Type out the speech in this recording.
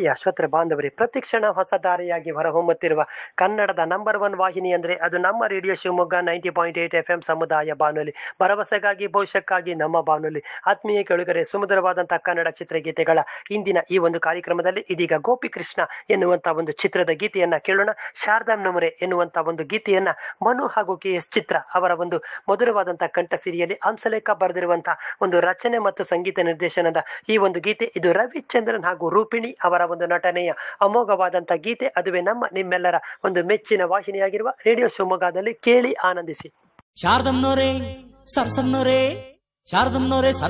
ಪ್ರೀತಿಯ ಶ್ರೋತೃ ಬಾಂಧವರೇ ಪ್ರತಿಕ್ಷಣ ಹೊಸ ದಾರಿಯಾಗಿ ಹೊರಹೊಮ್ಮುತ್ತಿರುವ ಕನ್ನಡದ ನಂಬರ್ ಒನ್ ವಾಹಿನಿ ಅಂದರೆ ಅದು ನಮ್ಮ radio Shivamogga ninety point eight F M ಸಮುದಾಯ ಬಾನುಲಿ ಭರವಸೆಗಾಗಿ ಭವಿಷ್ಯಕ್ಕಾಗಿ ನಮ್ಮ ಬಾನುಲಿ ಆತ್ಮೀಯ ಕೆಳಗರೆ ಸುಮಧುರವಾದಂತಹ ಕನ್ನಡ ಚಿತ್ರಗೀತೆಗಳ ಇಂದಿನ ಈ ಒಂದು ಕಾರ್ಯಕ್ರಮದಲ್ಲಿ ಇದೀಗ ಗೋಪಿಕೃಷ್ಣ ಎನ್ನುವಂತ ಒಂದು ಚಿತ್ರದ ಗೀತೆಯನ್ನ ಕೇಳೋಣ ಶಾರದಾಮ್ ನಮರೆ ಎನ್ನುವಂತ ಒಂದು ಗೀತೆಯನ್ನ ಮನು ಹಾಗೂ ಕೆ ಎಸ್ ಚಿತ್ರ ಅವರ ಒಂದು ಮಧುರವಾದಂತಹ ಕಂಠಸಿರಿಯಲ್ಲಿ ಹಂಸಲೇಖ ಬರೆದಿರುವಂತಹ ಒಂದು ರಚನೆ ಮತ್ತು ಸಂಗೀತ ನಿರ್ದೇಶನದ ಈ ಒಂದು ಗೀತೆ ಇದು ರವಿಚಂದ್ರನ್ ಹಾಗೂ ರೂಪಿಣಿ ಅವರ ಒಂದು ನಟನೆಯ ಅಮೋಘವಾದಂತಹ ಗೀತೆ ಅದುವೇ ನಮ್ಮ ನಿಮ್ಮೆಲ್ಲರ ಒಂದು ಮೆಚ್ಚಿನ ವಾಹಿನಿಯಾಗಿರುವ ರೇಡಿಯೋ ಶಿವಮೊಗ್ಗದಲ್ಲಿ ಕೇಳಿ ಆನಂದಿಸಿ ಶಾರದಮ್ನೋರೇ ಸರ್ಸಮ್ನೋರೇ ಶಾರದಮ್ನೋರೇ